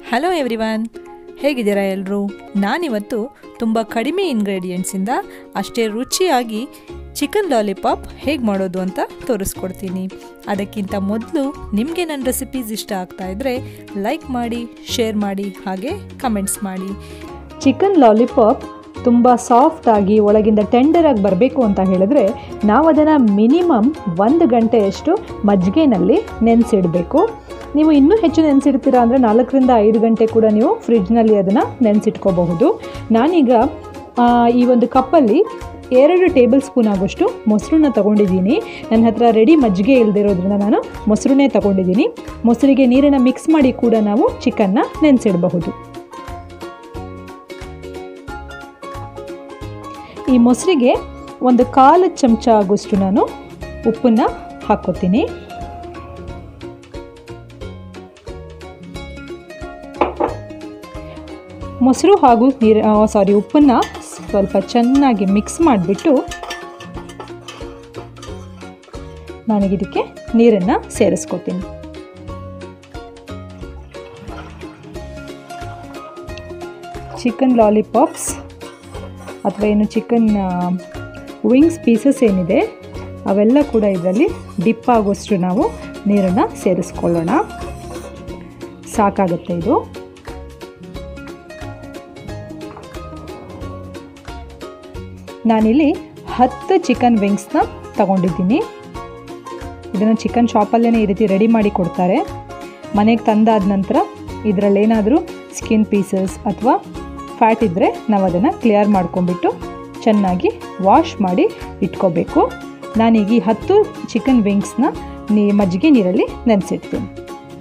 hello everyone ಹೇಗಿದ್ದೀರಾ ಎಲ್ಲರೂ ನಾನಿವತ್ತು ತುಂಬ ಕಡಿಮೆ ಇಂಗ್ರೀಡಿಯೆಂಟ್ಸಿಂದ ಅಷ್ಟೇ ರುಚಿಯಾಗಿ ಚಿಕನ್ ಲಾಲಿಪಾಪ್ ಹೇಗೆ ಮಾಡೋದು ಅಂತ ತೋರಿಸ್ಕೊಡ್ತೀನಿ ಅದಕ್ಕಿಂತ ಮೊದಲು ನಿಮಗೆ ನನ್ನ ರೆಸಿಪೀಸ್ ಇಷ್ಟ ಆಗ್ತಾ ಇದ್ದರೆ ಲೈಕ್ ಮಾಡಿ ಶೇರ್ ಮಾಡಿ ಹಾಗೆ ಕಮೆಂಟ್ಸ್ ಮಾಡಿ ಚಿಕನ್ ಲಾಲಿಪಾಪ್ ತುಂಬ ಸಾಫ್ಟಾಗಿ ಒಳಗಿಂದ ಟೆಂಡರಾಗಿ ಬರಬೇಕು ಅಂತ ಹೇಳಿದ್ರೆ ನಾವು ಅದನ್ನು ಮಿನಿಮಮ್ ಒಂದು ಗಂಟೆಯಷ್ಟು ಮಜ್ಜಿಗೆನಲ್ಲಿ ನೆನೆಸಿಡಬೇಕು ನೀವು ಇನ್ನೂ ಹೆಚ್ಚು ನೆನೆಸಿಡ್ತೀರಾ ಅಂದರೆ ನಾಲ್ಕರಿಂದ ಐದು ಗಂಟೆ ಕೂಡ ನೀವು ಫ್ರಿಡ್ಜ್ನಲ್ಲಿ ಅದನ್ನು ನೆನೆಸಿಟ್ಕೋಬಹುದು ನಾನೀಗ ಆ, ಈ ಒಂದು ಕಪ್ಪಲ್ಲಿ ಎರಡು ಟೇಬಲ್ ಸ್ಪೂನ್ ಆಗೋಷ್ಟು ಮೊಸರನ್ನ ತಗೊಂಡಿದ್ದೀನಿ ನನ್ನ ಹತ್ರ ರೆಡಿ ಮಜ್ಜಿಗೆ ಇಲ್ಲದಿರೋದ್ರಿಂದ ನಾನು ಮೊಸರನ್ನೇ ತಗೊಂಡಿದ್ದೀನಿ ಮೊಸರಿಗೆ ನೀರನ್ನು ಮಿಕ್ಸ್ ಮಾಡಿ ಕೂಡ ನಾವು ಚಿಕನ್ನ ನೆನೆಸಿಡಬಹುದು ಈ ಮೊಸರಿಗೆ ಒಂದು ಕಾಲು ಚಮಚ ಆಗುವಷ್ಟು ನಾನು ಉಪ್ಪನ್ನು ಹಾಕ್ಕೋತೀನಿ ಮೊಸರು ಹಾಗೂ ನೀರು ಸಾರಿ ಉಪ್ಪನ್ನು ಸ್ವಲ್ಪ ಚೆನ್ನಾಗಿ ಮಿಕ್ಸ್ ಮಾಡಿಬಿಟ್ಟು ನಾನೀಗಿದಕ್ಕೆ ನೀರನ್ನು ಸೇರಿಸ್ಕೊತೀನಿ ಚಿಕನ್ ಲಾಲಿಪಾಪ್ಸ್ ಅಥವಾ ಏನು ಚಿಕನ್ ವಿಂಗ್ಸ್ ಪೀಸಸ್ ಏನಿದೆ ಅವೆಲ್ಲ ಕೂಡ ಇದರಲ್ಲಿ ಡಿಪ್ ಆಗೋಷ್ಟು ನಾವು ನೀರನ್ನು ಸೇರಿಸ್ಕೊಳ್ಳೋಣ ಸಾಕಾಗುತ್ತೆ ಇದು ನಾನಿಲ್ಲಿ ಹತ್ತು ಚಿಕನ್ ವಿಂಗ್ಸ್ನ ತಗೊಂಡಿದ್ದೀನಿ ಇದನ್ನು ಚಿಕನ್ ಶಾಪಲ್ಲೇ ಈ ರೀತಿ ರೆಡಿ ಮಾಡಿ ಕೊಡ್ತಾರೆ ಮನೆಗೆ ತಂದಾದ ನಂತರ ಇದರಲ್ಲೇನಾದರೂ ಸ್ಕಿನ್ ಪೀಸಸ್ ಅಥವಾ ಫ್ಯಾಟ್ ಇದ್ದರೆ ನಾವು ಅದನ್ನು ಕ್ಲಿಯರ್ ಮಾಡ್ಕೊಂಬಿಟ್ಟು ಚೆನ್ನಾಗಿ ವಾಶ್ ಮಾಡಿ ಇಟ್ಕೋಬೇಕು ನಾನೀಗ ಈ ಹತ್ತು ಚಿಕನ್ ವಿಂಗ್ಸ್ನ ನೀ ಮಜ್ಜಿಗೆ ನೀರಲ್ಲಿ ನೆನೆಸಿಡ್ತೀನಿ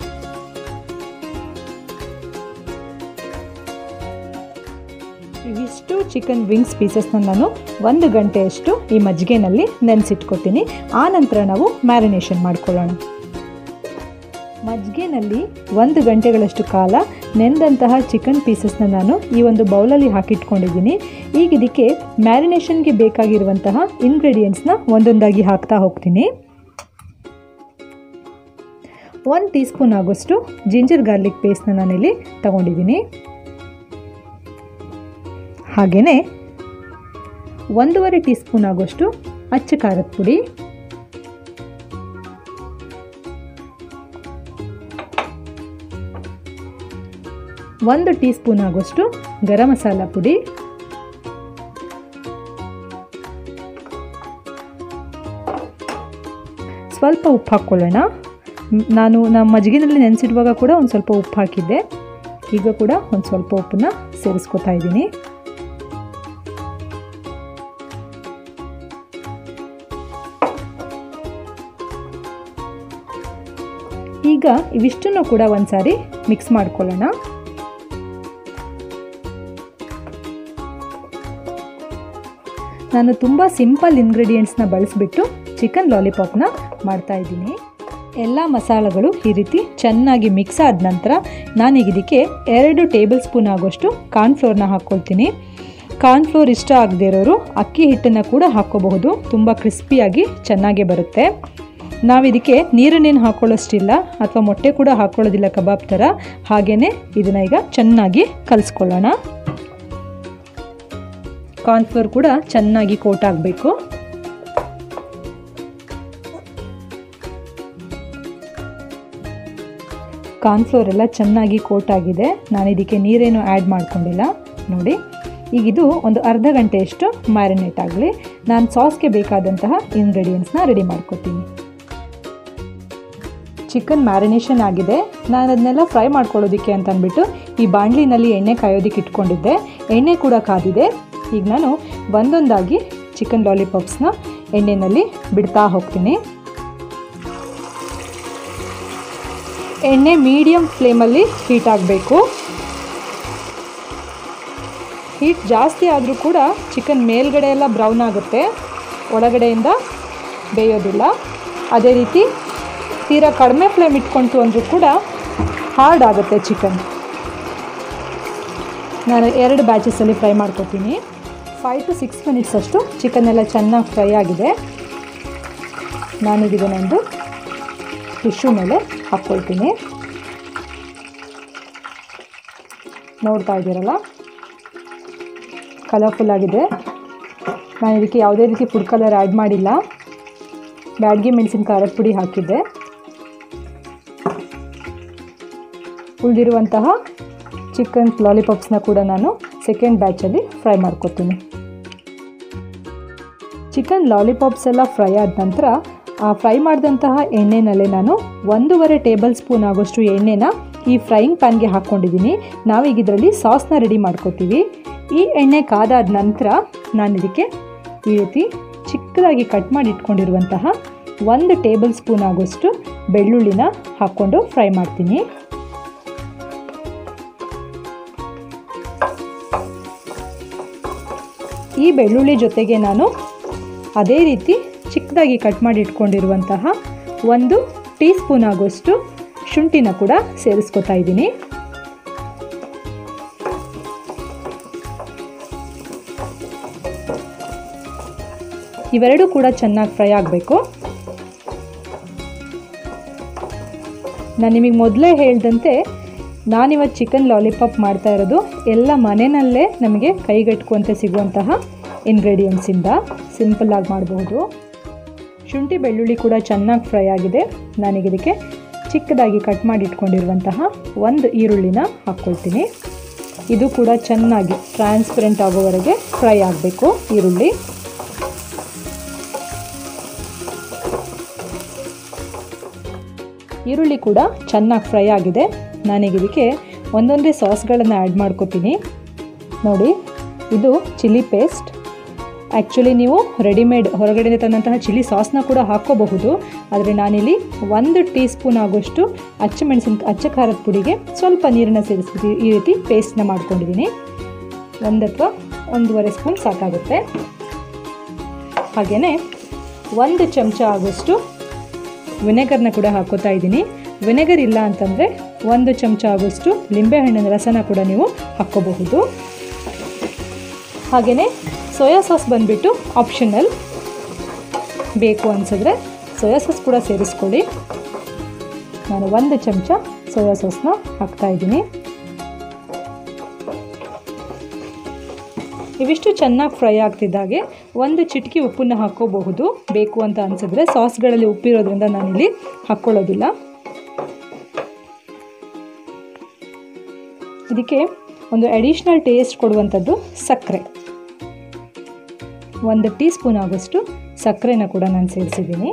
ಇವಿಷ್ಟು ಚಿಕನ್ ವಿಂಗ್ಸ್ ಪೀಸಸ್ನ ನಾನು ಒಂದು ಗಂಟೆಯಷ್ಟು ಈ ಮಜ್ಜಿಗೆನಲ್ಲಿ ನೆನೆಸಿಟ್ಕೊತೀನಿ ಆ ನಂತರ ನಾವು ಮ್ಯಾರಿನೇಷನ್ ಮಾಡ್ಕೊಳ್ಳೋಣ ಮಜ್ಜಿಗೆನಲ್ಲಿ ಒಂದು ಗಂಟೆಗಳಷ್ಟು ಕಾಲ ನೆನೆದಂತಹ ಚಿಕನ್ ಪೀಸಸ್ನ ನಾನು ಈ ಒಂದು ಬೌಲಲ್ಲಿ ಹಾಕಿಟ್ಕೊಂಡಿದ್ದೀನಿ ಈಗ ಇದಕ್ಕೆ ಮ್ಯಾರಿನೇಷನ್ಗೆ ಬೇಕಾಗಿರುವಂತಹ ಇಂಗ್ರೀಡಿಯೆಂಟ್ಸ್ನ ಒಂದೊಂದಾಗಿ ಹಾಕ್ತಾ ಹೋಗ್ತೀನಿ ಒಂದು ಟೀ ಸ್ಪೂನ್ ಆಗೋಷ್ಟು ಜಿಂಜರ್ ಗಾರ್ಲಿಕ್ ಪೇಸ್ಟ್ನ ನಾನಿಲ್ಲಿ ತಗೊಂಡಿದ್ದೀನಿ ಹಾಗೆಯೇ ಒಂದೂವರೆ ಟೀ ಸ್ಪೂನ್ ಆಗೋಷ್ಟು ಅಚ್ಚ ಖಾರದ ಪುಡಿ ಒಂದು ಟೀ ಸ್ಪೂನ್ ಆಗೋಷ್ಟು ಗರಂ ಮಸಾಲ ಪುಡಿ ಸ್ವಲ್ಪ ಉಪ್ಪು ಹಾಕ್ಕೊಳ್ಳೋಣ ಮ್, ನಾನು ನಮ್ಮ ಮಜ್ಜಿಗೆನಲ್ಲಿ ನೆನೆಸಿಡುವಾಗ ಕೂಡ ಒಂದು ಸ್ವಲ್ಪ ಉಪ್ಪು ಹಾಕಿದ್ದೆ ಈಗ ಕೂಡ ಒಂದು ಸ್ವಲ್ಪ ಉಪ್ಪನ್ನ ಸೇರಿಸ್ಕೊತಾ ಇದ್ದೀನಿ ಈಗ ಇವಿಷ್ಟನ್ನು ಕೂಡ ಒಂದ್ಸಾರಿ ಮಿಕ್ಸ್ ಮಾಡ್ಕೊಳ್ಳೋಣ ನಾನು ತುಂಬ ಸಿಂಪಲ್ ಇಂಗ್ರೀಡಿಯೆಂಟ್ಸ್ನ ಬಳಸಿಬಿಟ್ಟು ಚಿಕನ್ ಲಾಲಿಪಾಪ್ನ ಮಾಡ್ತಾ ಇದ್ದೀನಿ ಎಲ್ಲ ಮಸಾಲೆಗಳು ಈ ರೀತಿ ಚೆನ್ನಾಗಿ ಮಿಕ್ಸ್ ಆದ ನಂತರ ನಾನೀಗ ಇದಕ್ಕೆ ಎರಡು ಟೇಬಲ್ ಸ್ಪೂನ್ ಆಗೋಷ್ಟು ಕಾರ್ನ್ಫ್ಲೋರ್ನ ಹಾಕ್ಕೊಳ್ತೀನಿ ಕಾರ್ನ್ಫ್ಲೋರ್ ಇಷ್ಟ ಆಗದೇ ಇರೋರು ಅಕ್ಕಿ ಹಿಟ್ಟನ್ನು ಕೂಡ ಹಾಕ್ಕೋಬಹುದು ತುಂಬ ಕ್ರಿಸ್ಪಿಯಾಗಿ ಚೆನ್ನಾಗೇ ಬರುತ್ತೆ ನಾವು ಇದಕ್ಕೆ ನೀರನ್ನೇನು ಹಾಕ್ಕೊಳ್ಳೋಷ್ಟಿಲ್ಲ ಅಥವಾ ಮೊಟ್ಟೆ ಕೂಡ ಹಾಕ್ಕೊಳ್ಳೋದಿಲ್ಲ ಕಬಾಬ್ ಥರ ಹಾಗೆಯೇ ಇದನ್ನು ಈಗ ಚೆನ್ನಾಗಿ ಕಲಿಸ್ಕೊಳ್ಳೋಣ ಕಾರ್ನ್ಫ್ಲೋರ್ ಕೂಡ ಚೆನ್ನಾಗಿ ಕೋಟ್ ಆಗಬೇಕು ಕಾರ್ನ್ಫ್ಲೋರ್ ಎಲ್ಲ ಚೆನ್ನಾಗಿ ಕೋಟ್ ಆಗಿದೆ ನಾನು ಇದಕ್ಕೆ ನೀರೇನು ಆ್ಯಡ್ ಮಾಡ್ಕೊಂಡಿಲ್ಲ ನೋಡಿ ಈಗ ಇದು ಒಂದು ಅರ್ಧ ಗಂಟೆಯಷ್ಟು ಮ್ಯಾರಿನೇಟ್ ಆಗಲಿ ನಾನು ಸಾಸ್ಗೆ ಬೇಕಾದಂತಹ ಇಂಗ್ರೀಡಿಯೆಂಟ್ಸ್ನ ರೆಡಿ ಮಾಡ್ಕೊತೀನಿ ಚಿಕನ್ ಮ್ಯಾರಿನೇಷನ್ ಆಗಿದೆ ನಾನು ಅದನ್ನೆಲ್ಲ ಫ್ರೈ ಮಾಡ್ಕೊಳ್ಳೋದಕ್ಕೆ ಅಂತ ಅಂದ್ಬಿಟ್ಟು ಈ ಬಾಣಲಿನಲ್ಲಿ ಎಣ್ಣೆ ಕಾಯೋದಕ್ಕೆ ಇಟ್ಕೊಂಡಿದ್ದೆ ಎಣ್ಣೆ ಕೂಡ ಕಾದಿದೆ ಈಗ ನಾನು ಒಂದೊಂದಾಗಿ ಚಿಕನ್ ಲಾಲಿಪಾಪ್ಸ್ನ ಎಣ್ಣೆಯಲ್ಲಿ ಬಿಡ್ತಾ ಹೋಗ್ತೀನಿ ಎಣ್ಣೆ ಮೀಡಿಯಮ್ ಫ್ಲೇಮಲ್ಲಿ ಹೀಟ್ ಆಗಬೇಕು ಹೀಟ್ ಜಾಸ್ತಿ ಆದರೂ ಕೂಡ ಚಿಕನ್ ಮೇಲ್ಗಡೆ ಎಲ್ಲ ಬ್ರೌನ್ ಆಗುತ್ತೆ ಒಳಗಡೆಯಿಂದ ಬೇಯೋದಿಲ್ಲ ಅದೇ ರೀತಿ ತೀರಾ ಕಡಿಮೆ ಫ್ಲೇಮ್ ಇಟ್ಕೊಂತು ಅಂದರೂ ಕೂಡ ಹಾರ್ಡ್ ಆಗುತ್ತೆ ಚಿಕನ್ ನಾನು ಎರಡು ಬ್ಯಾಚಸಲ್ಲಿ ಫ್ರೈ ಮಾಡ್ಕೊತೀನಿ ಫೈವ್ ಟು ಸಿಕ್ಸ್ ಮಿನಿಟ್ಸ್ ಅಷ್ಟು ಚಿಕನ್ ಎಲ್ಲ ಚೆನ್ನಾಗಿ ಫ್ರೈ ಆಗಿದೆ ನಾನೀಗಿದನ್ನೊಂದು ಟಿಶ್ಯೂ ಮೇಲೆ ಹಾಕ್ಕೊಳ್ತೀನಿ ನೋಡ್ತಾ ಇದ್ದೀರಲ್ಲ ಕಲರ್ಫುಲ್ ಆಗಿದೆ ನಾನು ಇದಕ್ಕೆ ಯಾವುದೇ ರೀತಿ ಫುಡ್ ಕಲರ್ ಆ್ಯಡ್ ಮಾಡಿಲ್ಲ ಬ್ಯಾಡ್ಗಿ ಮೆಣಸಿನ ಖಾರದ ಪುಡಿ ಹಾಕಿದ್ದೆ ಉಳಿದಿರುವಂತಹ ಚಿಕನ್ ಲಾಲಿಪಾಪ್ಸ್ನ ಕೂಡ ನಾನು ಸೆಕೆಂಡ್ ಬ್ಯಾಚಲ್ಲಿ ಫ್ರೈ ಮಾಡ್ಕೊತೀನಿ ಚಿಕನ್ ಲಾಲಿಪಾಪ್ಸ್ ಎಲ್ಲ ಫ್ರೈ ಆದ ನಂತರ ಆ ಫ್ರೈ ಮಾಡಿದಂತಹ ಎಣ್ಣೆನಲ್ಲೇ ನಾನು ಒಂದೂವರೆ ಟೇಬಲ್ ಸ್ಪೂನ್ ಆಗೋಷ್ಟು ಎಣ್ಣೆನ ಈ ಫ್ರೈಯಿಂಗ್ ಪ್ಯಾನ್ಗೆ ಹಾಕ್ಕೊಂಡಿದ್ದೀನಿ ನಾವೀಗ ಇದರಲ್ಲಿ ಸಾಸ್ನ ರೆಡಿ ಮಾಡ್ಕೊತೀವಿ ಈ ಎಣ್ಣೆ ಕಾದಾದ ನಂತರ ನಾನು ಇದಕ್ಕೆ ಈ ರೀತಿ ಚಿಕ್ಕದಾಗಿ ಕಟ್ ಮಾಡಿ ಇಟ್ಕೊಂಡಿರುವಂತಹ ಒಂದು ಟೇಬಲ್ ಸ್ಪೂನ್ ಆಗೋಷ್ಟು ಬೆಳ್ಳುಳ್ಳಿನ ಹಾಕ್ಕೊಂಡು ಫ್ರೈ ಮಾಡ್ತೀನಿ ಈ ಬೆಳ್ಳುಳ್ಳಿ ಜೊತೆಗೆ ನಾನು ಅದೇ ರೀತಿ ಚಿಕ್ಕದಾಗಿ ಕಟ್ ಮಾಡಿ ಇಟ್ಕೊಂಡಿರುವಂತಹ ಒಂದು ಟೀ ಸ್ಪೂನ್ ಆಗೋಷ್ಟು ಶುಂಠಿನ ಕೂಡ ಸೇರಿಸ್ಕೊತಾ ಇದ್ದೀನಿ ಇವೆರಡೂ ಕೂಡ ಚೆನ್ನಾಗಿ ಫ್ರೈ ಆಗಬೇಕು ನಾನು ನಿಮಗೆ ಮೊದಲೇ ಹೇಳ್ದಂತೆ ನಾನಿವತ್ತು ಚಿಕನ್ ಲಾಲಿಪಾಪ್ ಮಾಡ್ತಾ ಇರೋದು ಎಲ್ಲ ಮನೆಯಲ್ಲೇ ನಮಗೆ ಕೈಗೆಟ್ಕುವಂತೆ ಸಿಗುವಂತಹ ಇಂಗ್ರೀಡಿಯೆಂಟ್ಸಿಂದ ಸಿಂಪಲ್ಲಾಗಿ ಮಾಡಬಹುದು ಶುಂಠಿ ಬೆಳ್ಳುಳ್ಳಿ ಕೂಡ ಚೆನ್ನಾಗಿ ಫ್ರೈ ಆಗಿದೆ ನಾನೀಗ ಇದಕ್ಕೆ ಚಿಕ್ಕದಾಗಿ ಕಟ್ ಮಾಡಿ ಇಟ್ಕೊಂಡಿರುವಂತಹ ಒಂದು ಈರುಳ್ಳಿನ ಹಾಕ್ಕೊಳ್ತೀನಿ ಇದು ಕೂಡ ಚೆನ್ನಾಗಿ ಟ್ರಾನ್ಸ್ಪರೆಂಟ್ ಆಗೋವರೆಗೆ ಫ್ರೈ ಆಗಬೇಕು ಈರುಳ್ಳಿ ಈರುಳ್ಳಿ ಕೂಡ ಚೆನ್ನಾಗಿ ಫ್ರೈ ಆಗಿದೆ ನಾನೀಗ ಇದಕ್ಕೆ ಒಂದೊಂದೇ ಸಾಸ್ಗಳನ್ನು ಆ್ಯಡ್ ಮಾಡ್ಕೋತೀನಿ ನೋಡಿ ಇದು ಚಿಲ್ಲಿ ಪೇಸ್ಟ್ ಆ್ಯಕ್ಚುಲಿ ನೀವು ರೆಡಿಮೇಡ್ ಹೊರಗಡೆಯಿಂದ ತಂದಂತಹ ಚಿಲ್ಲಿ ಸಾಸ್ನ ಕೂಡ ಹಾಕ್ಕೋಬಹುದು ಆದರೆ ನಾನಿಲ್ಲಿ ಒಂದು ಟೀ ಸ್ಪೂನ್ ಆಗೋಷ್ಟು ಅಚ್ಚ ಮೆಣಸಿನ ಅಚ್ಚ ಖಾರದ ಪುಡಿಗೆ ಸ್ವಲ್ಪ ನೀರನ್ನು ಸೇರಿಸ್ಬಿಟ್ಟು ಈ ರೀತಿ ಪೇಸ್ಟ್ನ ಮಾಡ್ಕೊಂಡಿದ್ದೀನಿ ಒಂದು ಅಥವಾ ಒಂದೂವರೆ ಸ್ಪೂನ್ ಸಾಕಾಗುತ್ತೆ ಹಾಗೆಯೇ ಒಂದು ಚಮಚ ಆಗೋಷ್ಟು ವಿನೆಗರ್ನ ಕೂಡ ಹಾಕೋತಾ ಇದ್ದೀನಿ ವಿನೆಗರ್ ಇಲ್ಲ ಅಂತಂದರೆ ಒಂದು ಚಮಚ ಆಗೋಷ್ಟು ಲಿಂಬೆಹಣ್ಣಿನ ರಸನ ಕೂಡ ನೀವು ಹಾಕ್ಕೋಬಹುದು ಹಾಗೆಯೇ ಸೋಯಾ ಸಾಸ್ ಬಂದುಬಿಟ್ಟು ಆಪ್ಷನಲ್ ಬೇಕು ಅನಿಸಿದ್ರೆ ಸೋಯಾ ಸಾಸ್ ಕೂಡ ಸೇರಿಸ್ಕೊಳ್ಳಿ ನಾನು ಒಂದು ಚಮಚ ಸೋಯಾ ಸಾಸ್ನ ಹಾಕ್ತಾ ಇದ್ದೀನಿ ಇವಿಷ್ಟು ಚೆನ್ನಾಗಿ ಫ್ರೈ ಆಗ್ತಿದ್ದಾಗೆ ಒಂದು ಚಿಟಕಿ ಉಪ್ಪನ್ನು ಹಾಕ್ಕೋಬಹುದು ಬೇಕು ಅಂತ ಅನಿಸಿದ್ರೆ ಸಾಸ್ಗಳಲ್ಲಿ ಉಪ್ಪಿರೋದ್ರಿಂದ ನಾನಿಲ್ಲಿ ಹಾಕ್ಕೊಳ್ಳೋದಿಲ್ಲ ಇದಕ್ಕೆ ಒಂದು ಅಡಿಷ್ನಲ್ ಟೇಸ್ಟ್ ಕೊಡುವಂಥದ್ದು ಸಕ್ಕರೆ ಒಂದು ಟೀ ಸ್ಪೂನ್ ಆಗೋಷ್ಟು ಸಕ್ಕರೆನ ಕೂಡ ನಾನು ಸೇರಿಸಿದ್ದೀನಿ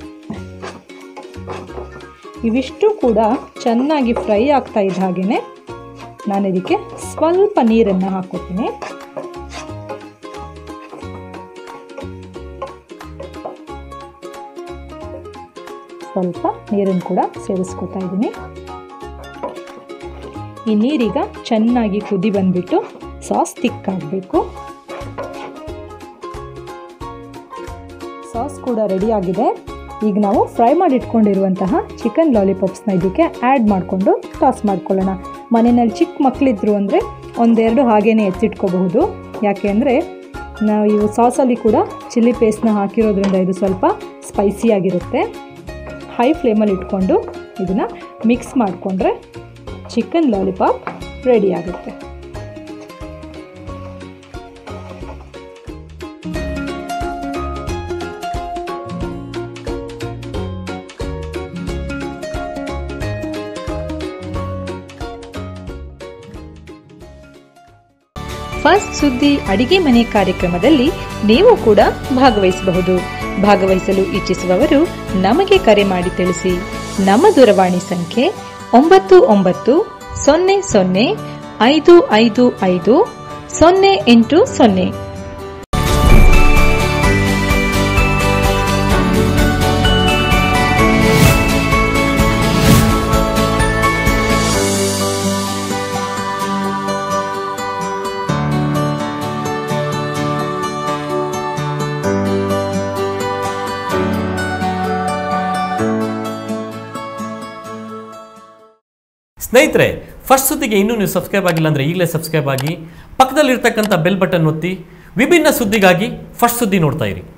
ಇವಿಷ್ಟು ಕೂಡ ಚೆನ್ನಾಗಿ ಫ್ರೈ ಆಗ್ತಾ ಇದ್ದ ಹಾಗೆಯೇ ನಾನು ಇದಕ್ಕೆ ಸ್ವಲ್ಪ ನೀರನ್ನು ಹಾಕ್ಕೊತೀನಿ ಸ್ವಲ್ಪ ನೀರನ್ನು ಕೂಡ ಸೇರಿಸ್ಕೊತಾ ಇದ್ದೀನಿ ಈ ನೀರೀಗ ಚೆನ್ನಾಗಿ ಕುದಿ ಬಂದ್ಬಿಟ್ಟು ಸಾಸ್ ತಿಕ್ಕಾಗಬೇಕು ಸಾಸ್ ಕೂಡ ರೆಡಿ ಆಗಿದೆ ಈಗ ನಾವು ಫ್ರೈ ಮಾಡಿ ಇಟ್ಕೊಂಡಿರುವಂತಹ ಚಿಕನ್ ಲಾಲಿಪಾಪ್ಸ್ನ ಇದಕ್ಕೆ ಆ್ಯಡ್ ಮಾಡಿಕೊಂಡು ಟಾಸ್ ಮಾಡ್ಕೊಳ್ಳೋಣ ಮನೆಯಲ್ಲಿ ಚಿಕ್ಕ ಮಕ್ಕಳಿದ್ರು ಅಂದರೆ ಒಂದೆರಡು ಹಾಗೇ ಎತ್ತಿಟ್ಕೋಬಹುದು ಯಾಕೆ ಅಂದರೆ ನಾವು ಇವು ಸಾಸಲ್ಲಿ ಕೂಡ ಚಿಲ್ಲಿ ಪೇಸ್ಟ್ನ ಹಾಕಿರೋದ್ರಿಂದ ಇದು ಸ್ವಲ್ಪ ಸ್ಪೈಸಿಯಾಗಿರುತ್ತೆ ಹೈ ಫ್ಲೇಮಲ್ಲಿ ಇಟ್ಕೊಂಡು ಇದನ್ನು ಮಿಕ್ಸ್ ಮಾಡಿಕೊಂಡ್ರೆ ಚಿಕನ್ ಲಾಲಿಪಾಪ್ ರೆಡಿ ಆಗುತ್ತೆ ಫಸ್ಟ್ ಸುದ್ದಿ ಅಡಿಗೆ ಮನೆ ಕಾರ್ಯಕ್ರಮದಲ್ಲಿ ನೀವು ಕೂಡ ಭಾಗವಹಿಸಬಹುದು ಭಾಗವಹಿಸಲು ಇಚ್ಛಿಸುವವರು ನಮಗೆ ಕರೆ ಮಾಡಿ ತಿಳಿಸಿ ನಮ್ಮ ದೂರವಾಣಿ ಸಂಖ್ಯೆ ಒಂಬತ್ತು ಒಂಬತ್ತು ಸೊನ್ನೆ ಸೊನ್ನೆ ಐದು ಐದು ಐದು ಸೊನ್ನೆ ಎಂಟು ಸೊನ್ನೆ ಸ್ನೇಹಿತರೆ ಫಸ್ಟ್ ಸುದ್ದಿಗೆ ಇನ್ನೂ ನೀವು ಸಬ್ಸ್ಕ್ರೈಬ್ ಆಗಿಲ್ಲ ಅಂದರೆ ಈಗಲೇ ಸಬ್ಸ್ಕ್ರೈಬ್ ಆಗಿ ಪಕ್ಕದಲ್ಲಿರ್ತಕ್ಕಂಥ ಬೆಲ್ ಬಟನ್ ಒತ್ತಿ ವಿಭಿನ್ನ ಸುದ್ದಿಗಾಗಿ ಫಸ್ಟ್ ಸುದ್ದಿ ನೋಡ್ತಾ ಇರಿ